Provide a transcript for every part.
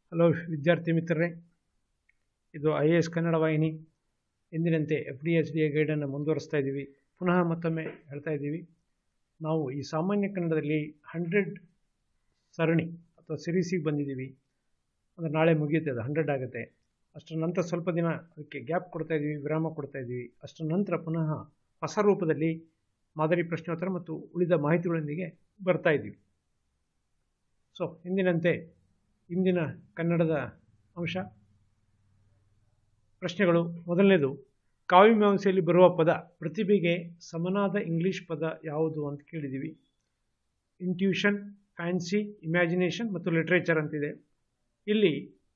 hello ವಿದ್ಯಾರ್ಥಿ ಮಿತ್ರರೇ ಇದು ಐ ಎ ಎಸ್ ಕನ್ನಡ ವಾಹಿನಿ ಎಂದಿನಂತೆ F D H D A ಗೈಡನ್ನು ಮುಂದುವರಿಸ್ತಾ ಇದ್ದೀವಿ ಪುನಃ ಮತ್ತೊಮ್ಮೆ ಹೇಳ್ತಾ ಇದ್ದೀವಿ ನಾವು ಈ ಸಾಮಾನ್ಯ ಕನ್ನಡದಲ್ಲಿ ಹಂಡ್ರೆಡ್ ಸರಣಿ ಅಥವಾ ಸಿರೀಸಿಗೆ ಬಂದಿದ್ದೀವಿ ಅಂದರೆ ನಾಳೆ ಮುಗಿಯುತ್ತೆ ಅದು ಹಂಡ್ರೆಡ್ ಆಗುತ್ತೆ ಅಷ್ಟರ ನಂತರ ಸ್ವಲ್ಪ ದಿನ ಅದಕ್ಕೆ ಗ್ಯಾಪ್ ಕೊಡ್ತಾ ಇದ್ದೀವಿ ವಿರಾಮ ಕೊಡ್ತಾ ಇದ್ದೀವಿ ಅಷ್ಟರ ನಂತರ ಪುನಃ ಹೊಸ ರೂಪದಲ್ಲಿ ಮಾದರಿ ಪ್ರಶ್ನೋತ್ತರ ಮತ್ತು ಉಳಿದ ಮಾಹಿತಿಗಳೊಂದಿಗೆ ಬರ್ತಾ ಇದ್ದೀವಿ ಸೊ ಇಂದಿನಂತೆ ಇಂದಿನ ಕನ್ನಡದ ಅಂಶ ಪ್ರಶ್ನೆಗಳು ಮೊದಲನೇದು ಕಾವ್ಯಮೀಮಾಂಸೆಯಲ್ಲಿ ಬರುವ ಪದ ಪ್ರತಿಭೆಗೆ ಸಮನಾದ ಇಂಗ್ಲೀಷ್ ಪದ ಯಾವುದು ಅಂತ ಕೇಳಿದ್ದೀವಿ ಇಂಟ್ಯೂಷನ್ ಫ್ಯಾನ್ಸಿ ಇಮ್ಯಾಜಿನೇಷನ್ ಮತ್ತು ಲಿಟ್ರೇಚರ್ ಅಂತಿದೆ ಇಲ್ಲಿ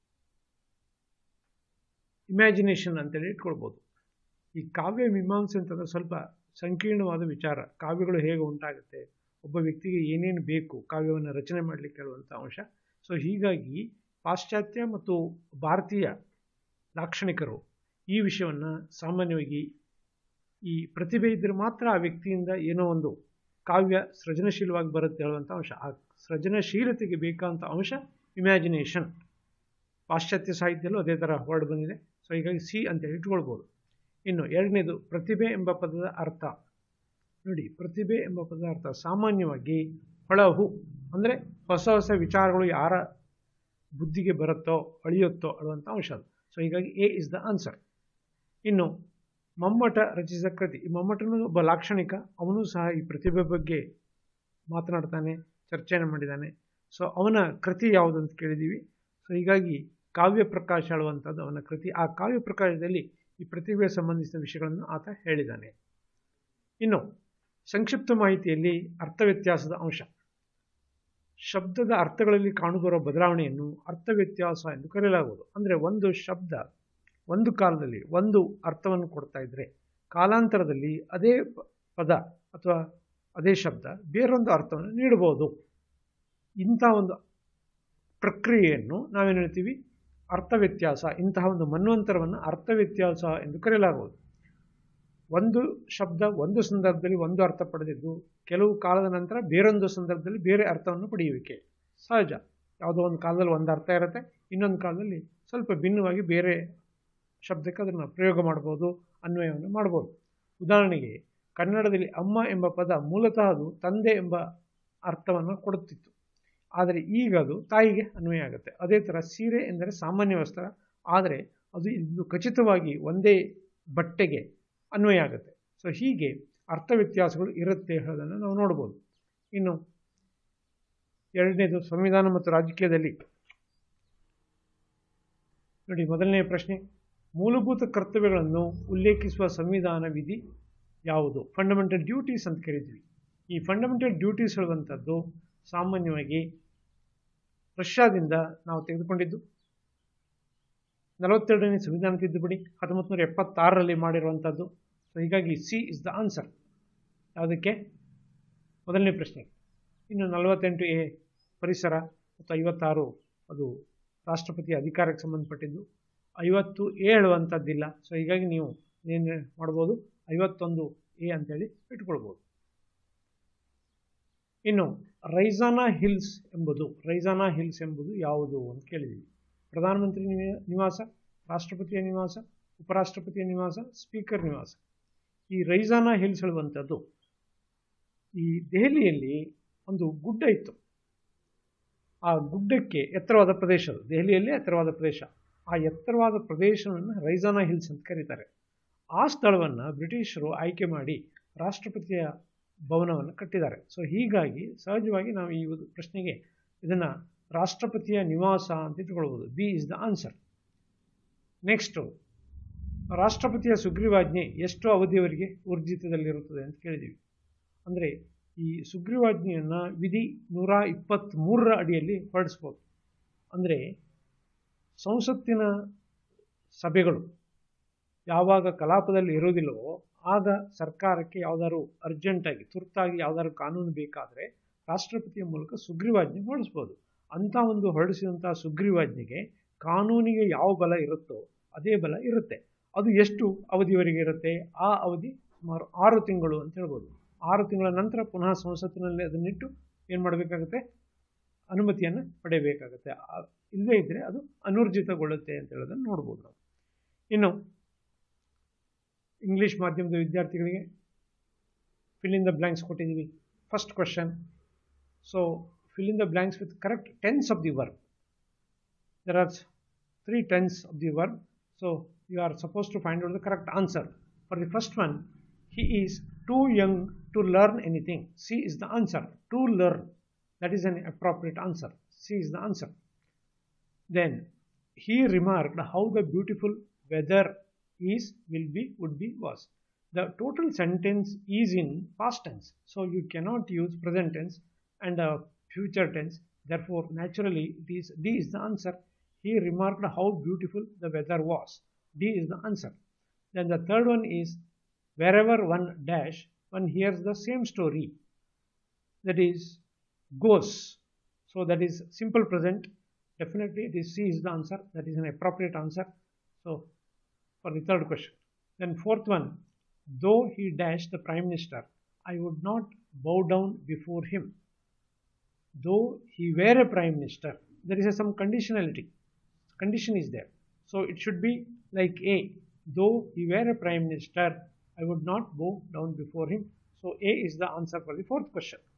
ಇಮ್ಯಾಜಿನೇಷನ್ ಅಂತೇಳಿ ಇಟ್ಕೊಳ್ಬೋದು ಈ ಕಾವ್ಯ ಮೀಮಾಂಸೆ ಅಂತಂದರೆ ಸ್ವಲ್ಪ ಸಂಕೀರ್ಣವಾದ ವಿಚಾರ ಕಾವ್ಯಗಳು ಹೇಗೆ ಉಂಟಾಗುತ್ತೆ ಒಬ್ಬ ವ್ಯಕ್ತಿಗೆ ಏನೇನು ಬೇಕು ಕಾವ್ಯವನ್ನು ರಚನೆ ಮಾಡಲಿಕ್ಕೆ ಹೇಳುವಂಥ ಅಂಶ ಸೊ ಹೀಗಾಗಿ ಪಾಶ್ಚಾತ್ಯ ಮತ್ತು ಭಾರತೀಯ ದಾಕ್ಷಣಿಕರು ಈ ವಿಷಯವನ್ನು ಸಾಮಾನ್ಯವಾಗಿ ಈ ಪ್ರತಿಭೆ ಇದ್ದರೆ ಮಾತ್ರ ಆ ವ್ಯಕ್ತಿಯಿಂದ ಏನೋ ಒಂದು ಕಾವ್ಯ ಸೃಜನಶೀಲವಾಗಿ ಬರುತ್ತೆ ಹೇಳುವಂಥ ಅಂಶ ಆ ಸೃಜನಶೀಲತೆಗೆ ಬೇಕಾದಂಥ ಅಂಶ ಇಮ್ಯಾಜಿನೇಷನ್ ಪಾಶ್ಚಾತ್ಯ ಸಾಹಿತ್ಯದಲ್ಲೂ ಅದೇ ಥರ ವರ್ಡ್ ಬಂದಿದೆ ಸೊ ಹೀಗಾಗಿ ಸಿ ಅಂತೇಳಿ ಇಟ್ಕೊಳ್ಬೋದು ಇನ್ನು ಎರಡನೇದು ಪ್ರತಿಭೆ ಎಂಬ ಪದದ ಅರ್ಥ ನೋಡಿ ಪ್ರತಿಭೆ ಎಂಬ ಪದದ ಅರ್ಥ ಸಾಮಾನ್ಯವಾಗಿ ಹೊಳಹು ಅಂದರೆ ಹೊಸ ಹೊಸ ವಿಚಾರಗಳು ಯಾರ ಬುದ್ಧಿಗೆ ಬರುತ್ತೋ ಅಳಿಯುತ್ತೋ ಅನ್ನುವಂಥ ಅಂಶ ಅದು ಸೊ ಹೀಗಾಗಿ ಎ ಇಸ್ ದ ಆನ್ಸರ್ ಇನ್ನು ಮಮ್ಮಟ ರಚಿಸಿದ ಕೃತಿ ಈ ಮಮ್ಮಟನು ಒಬ್ಬ ಲಾಕ್ಷಣಿಕ ಅವನು ಸಹ ಈ ಪ್ರತಿಭೆ ಬಗ್ಗೆ ಮಾತನಾಡ್ತಾನೆ ಚರ್ಚೆಯನ್ನು ಮಾಡಿದ್ದಾನೆ ಸೊ ಅವನ ಕೃತಿ ಯಾವುದು ಅಂತ ಕೇಳಿದ್ದೀವಿ ಸೊ ಹೀಗಾಗಿ ಕಾವ್ಯ ಪ್ರಕಾಶ ಹೇಳುವಂಥದ್ದು ಅವನ ಕೃತಿ ಆ ಕಾವ್ಯ ಪ್ರಕಾಶದಲ್ಲಿ ಈ ಪ್ರತಿಭೆಗೆ ಸಂಬಂಧಿಸಿದ ವಿಷಯಗಳನ್ನು ಆತ ಹೇಳಿದ್ದಾನೆ ಇನ್ನು ಸಂಕ್ಷಿಪ್ತ ಮಾಹಿತಿಯಲ್ಲಿ ಅರ್ಥವ್ಯತ್ಯಾಸದ ಅಂಶ ಶಬ್ದದ ಅರ್ಥಗಳಲ್ಲಿ ಕಾಣುಬರುವ ಬದಲಾವಣೆಯನ್ನು ಅರ್ಥವ್ಯತ್ಯಾಸ ಎಂದು ಕರೆಯಲಾಗುವುದು ಅಂದರೆ ಒಂದು ಶಬ್ದ ಒಂದು ಕಾಲದಲ್ಲಿ ಒಂದು ಅರ್ಥವನ್ನು ಕೊಡ್ತಾ ಇದ್ದರೆ ಕಾಲಾಂತರದಲ್ಲಿ ಅದೇ ಪದ ಅಥವಾ ಅದೇ ಶಬ್ದ ಬೇರೊಂದು ಅರ್ಥವನ್ನು ನೀಡಬಹುದು ಇಂಥ ಒಂದು ಪ್ರಕ್ರಿಯೆಯನ್ನು ನಾವೇನು ಹೇಳ್ತೀವಿ ಅರ್ಥವ್ಯತ್ಯಾಸ ಇಂತಹ ಒಂದು ಮನ್ವಂತರವನ್ನು ಅರ್ಥವ್ಯತ್ಯಾಸ ಎಂದು ಕರೆಯಲಾಗುವುದು ಒಂದು ಶಬ್ದ ಒಂದು ಸಂದರ್ಭದಲ್ಲಿ ಒಂದು ಅರ್ಥ ಪಡೆದಿದ್ದು ಕೆಲವು ಕಾಲದ ನಂತರ ಬೇರೊಂದು ಸಂದರ್ಭದಲ್ಲಿ ಬೇರೆ ಅರ್ಥವನ್ನು ಪಡೆಯುವಿಕೆ ಸಹಜ ಯಾವುದೋ ಒಂದು ಕಾಲದಲ್ಲಿ ಒಂದು ಅರ್ಥ ಇರುತ್ತೆ ಇನ್ನೊಂದು ಕಾಲದಲ್ಲಿ ಸ್ವಲ್ಪ ಭಿನ್ನವಾಗಿ ಬೇರೆ ಶಬ್ದಕ್ಕೆ ಅದನ್ನು ಪ್ರಯೋಗ ಮಾಡ್ಬೋದು ಅನ್ವಯವನ್ನು ಮಾಡ್ಬೋದು ಉದಾಹರಣೆಗೆ ಕನ್ನಡದಲ್ಲಿ ಅಮ್ಮ ಎಂಬ ಪದ ಮೂಲತಃ ಅದು ತಂದೆ ಎಂಬ ಅರ್ಥವನ್ನು ಕೊಡುತ್ತಿತ್ತು ಆದರೆ ಈಗ ಅದು ತಾಯಿಗೆ ಅನ್ವಯ ಆಗುತ್ತೆ ಅದೇ ಥರ ಸೀರೆ ಎಂದರೆ ಸಾಮಾನ್ಯ ವಸ್ತ್ರ ಆದರೆ ಅದು ಇದು ಖಚಿತವಾಗಿ ಒಂದೇ ಬಟ್ಟೆಗೆ ಅನ್ವಯ ಆಗುತ್ತೆ ಸೊ ಹೀಗೆ ಅರ್ಥ ವ್ಯತ್ಯಾಸಗಳು ಇರುತ್ತೆ ಹೇಳೋದನ್ನು ನಾವು ನೋಡ್ಬೋದು ಇನ್ನು ಎರಡನೇದು ಸಂವಿಧಾನ ಮತ್ತು ರಾಜಕೀಯದಲ್ಲಿ ನೋಡಿ ಮೊದಲನೆಯ ಪ್ರಶ್ನೆ ಮೂಲಭೂತ ಕರ್ತವ್ಯಗಳನ್ನು ಉಲ್ಲೇಖಿಸುವ ಸಂವಿಧಾನ ವಿಧಿ ಯಾವುದು ಫಂಡಮೆಂಟಲ್ ಡ್ಯೂಟೀಸ್ ಅಂತ ಕರಿತೀವಿ ಈ ಫಂಡಮೆಂಟಲ್ ಡ್ಯೂಟೀಸ್ ಹೇಳುವಂಥದ್ದು ಸಾಮಾನ್ಯವಾಗಿ ರಷ್ಯಾದಿಂದ ನಾವು ತೆಗೆದುಕೊಂಡಿದ್ದು ನಲವತ್ತೆರಡನೇ ಸಂವಿಧಾನ ತಿದ್ದುಪಡಿ ಹತ್ತೊಂಬತ್ತು ನೂರ ಎಪ್ಪತ್ತಾರರಲ್ಲಿ ಮಾಡಿರುವಂಥದ್ದು ಸೊ ಹೀಗಾಗಿ ಸಿ ಇಸ್ ದ ಆನ್ಸರ್ ಯಾವುದಕ್ಕೆ ಮೊದಲನೇ ಪ್ರಶ್ನೆ ಇನ್ನು ನಲವತ್ತೆಂಟು ಎ ಪರಿಸರ ಮತ್ತು ಐವತ್ತಾರು ಅದು ರಾಷ್ಟ್ರಪತಿಯ ಅಧಿಕಾರಕ್ಕೆ ಸಂಬಂಧಪಟ್ಟಿದ್ದು ಐವತ್ತು ಎ ಹೇಳುವಂಥದ್ದಿಲ್ಲ ಸೊ ಹೀಗಾಗಿ ನೀವು ಏನು ಮಾಡ್ಬೋದು ಐವತ್ತೊಂದು ಎ ಅಂತೇಳಿ ಇಟ್ಕೊಳ್ಬೋದು ಇನ್ನು ರೈಜಾನಾ ಹಿಲ್ಸ್ ಎಂಬುದು ರೈಜಾನಾ ಹಿಲ್ಸ್ ಎಂಬುದು ಯಾವುದು ಅಂತ ಕೇಳಿದ್ದೀವಿ ಪ್ರಧಾನಮಂತ್ರಿ ನಿವಾಸ ರಾಷ್ಟ್ರಪತಿಯ ನಿವಾಸ ಉಪರಾಷ್ಟ್ರಪತಿಯ ನಿವಾಸ ಸ್ಪೀಕರ್ ನಿವಾಸ ಈ ರೈಜಾನಾ ಹಿಲ್ಸ್ ಹೇಳುವಂಥದ್ದು ಈ ದೆಹಲಿಯಲ್ಲಿ ಒಂದು ಗುಡ್ಡ ಇತ್ತು ಆ ಗುಡ್ಡಕ್ಕೆ ಎತ್ತರವಾದ ಪ್ರದೇಶ ಅದು ದೆಹಲಿಯಲ್ಲಿ ಎತ್ತರವಾದ ಪ್ರದೇಶ ಆ ಎತ್ತರವಾದ ಪ್ರದೇಶವನ್ನು ರೈಜಾನಾ ಹಿಲ್ಸ್ ಅಂತ ಕರೀತಾರೆ ಆ ಸ್ಥಳವನ್ನು ಬ್ರಿಟಿಷರು ಆಯ್ಕೆ ಮಾಡಿ ರಾಷ್ಟ್ರಪತಿಯ ಭವನವನ್ನು ಕಟ್ಟಿದ್ದಾರೆ ಸೊ ಹೀಗಾಗಿ ಸಹಜವಾಗಿ ನಾವು ಈ ಒಂದು ಪ್ರಶ್ನೆಗೆ ಇದನ್ನು ರಾಷ್ಟ್ರಪತಿಯ ನಿವಾಸ ಅಂತ ಇಟ್ಕೊಳ್ಬೋದು B is the answer next ರಾಷ್ಟ್ರಪತಿಯ ಸುಗ್ರೀವಾಜ್ಞೆ ಎಷ್ಟು ಅವಧಿಯವರೆಗೆ ಊರ್ಜಿತದಲ್ಲಿರುತ್ತದೆ ಅಂತ ಕೇಳಿದ್ದೀವಿ ಅಂದರೆ ಈ ಸುಗ್ರೀವಾಜ್ಞೆಯನ್ನು ವಿಧಿ ನೂರ ಇಪ್ಪತ್ತ್ಮೂರರ ಅಡಿಯಲ್ಲಿ ಹೊರಡಿಸ್ಬೋದು ಅಂದರೆ ಸಂಸತ್ತಿನ ಸಭೆಗಳು ಯಾವಾಗ ಕಲಾಪದಲ್ಲಿ ಇರೋದಿಲ್ಲವೋ ಆಗ ಸರ್ಕಾರಕ್ಕೆ ಯಾವುದಾದ್ರು ಅರ್ಜೆಂಟಾಗಿ ತುರ್ತಾಗಿ ಯಾವುದಾದ್ರು ಕಾನೂನು ಬೇಕಾದರೆ ರಾಷ್ಟ್ರಪತಿಯ ಮೂಲಕ ಸುಗ್ರೀವಾಜ್ಞೆ ಹೊರಡಿಸ್ಬೋದು ಅಂಥ ಒಂದು ಹೊರಡಿಸಿದಂಥ ಸುಗ್ರೀವಾಜ್ಞೆಗೆ ಕಾನೂನಿಗೆ ಯಾವ ಬಲ ಇರುತ್ತೋ ಅದೇ ಬಲ ಇರುತ್ತೆ ಅದು ಎಷ್ಟು ಅವಧಿವರೆಗೆ ಇರುತ್ತೆ ಆ ಅವಧಿ ಸುಮಾರು ಆರು ತಿಂಗಳು ಅಂತ ಹೇಳ್ಬೋದು ಆರು ತಿಂಗಳ ನಂತರ ಪುನಃ ಸಂಸತ್ತಿನಲ್ಲಿ ಅದನ್ನಿಟ್ಟು ಏನು ಮಾಡಬೇಕಾಗುತ್ತೆ ಅನುಮತಿಯನ್ನು ಪಡೆಯಬೇಕಾಗುತ್ತೆ ಆ- ಇಲ್ಲದೇ ಇದ್ದರೆ ಅದು ಅನೂರ್ಜಿತಗೊಳ್ಳುತ್ತೆ ಅಂತ ಹೇಳೋದನ್ನು ನೋಡ್ಬೋದು ನಾವು ಇನ್ನು ಇಂಗ್ಲೀಷ್ ಮಾಧ್ಯಮದ ವಿದ್ಯಾರ್ಥಿಗಳಿಗೆ fill in the blanks ಕೊಟ್ಟಿದ್ದೀವಿ first question so fill in the blanks with correct tense of the verb there are three tense of the verb so you are supposed to find out the correct answer for the first one he is too young to learn anything c is the answer to learn that is an appropriate answer c is the answer then he remarked how the beautiful weather is will be would be was the total sentence is in past tense so you cannot use present tense and uh, future tense therefore naturally it is d is the answer he remarked how beautiful the weather was d is the answer then the third one is wherever one dash one hears the same story that is goes so that is simple present definitely it is c is the answer that is an appropriate answer so for the third question then fourth one though he dashed the prime minister i would not bow down before him though he were a prime minister there is a, some conditionality condition is there so it should be like a though he were a prime minister i would not bow down before him so a is the answer for the fourth question